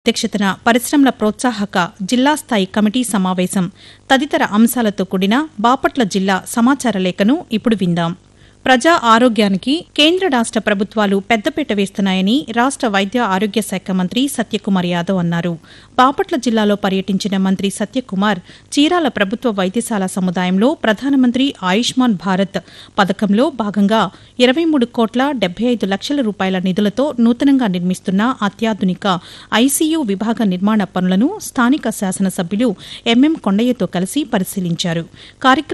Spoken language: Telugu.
అధ్యక్షతన పరిశ్రమల ప్రోత్సాహక జిల్లా స్థాయి కమిటీ సమావేశం తదితర అంశాలతో కూడిన బాపట్ల జిల్లా సమాచార లేఖను ఇప్పుడు విందాం ప్రజా ఆరోగ్యానికి కేంద్ర రాష్ట ప్రభుత్వాలు పెద్దపీట వేస్తున్నాయని రాష్ట వైద్య ఆరోగ్య శాఖ మంత్రి సత్యకుమార్ యాదవ్ అన్నారు బాపట్ల జిల్లాలో పర్యటించిన మంత్రి సత్యకుమార్ చీరాల ప్రభుత్వ వైద్యశాల సముదాయంలో ప్రధానమంత్రి ఆయుష్మాన్ భారత్ పథకంలో భాగంగా ఇరవై మూడు కోట్ల డెబ్బై ఐదు లక్షల రూపాయల నిధులతో నూతనంగా నిర్మిస్తున్న అత్యాధునిక ఐసీయూ విభాగ నిర్మాణ పనులను స్థానిక శాసనసభ్యులు ఎంఎం కొండయ్యతో కలిసి పరిశీలించారు కార్యక్రమం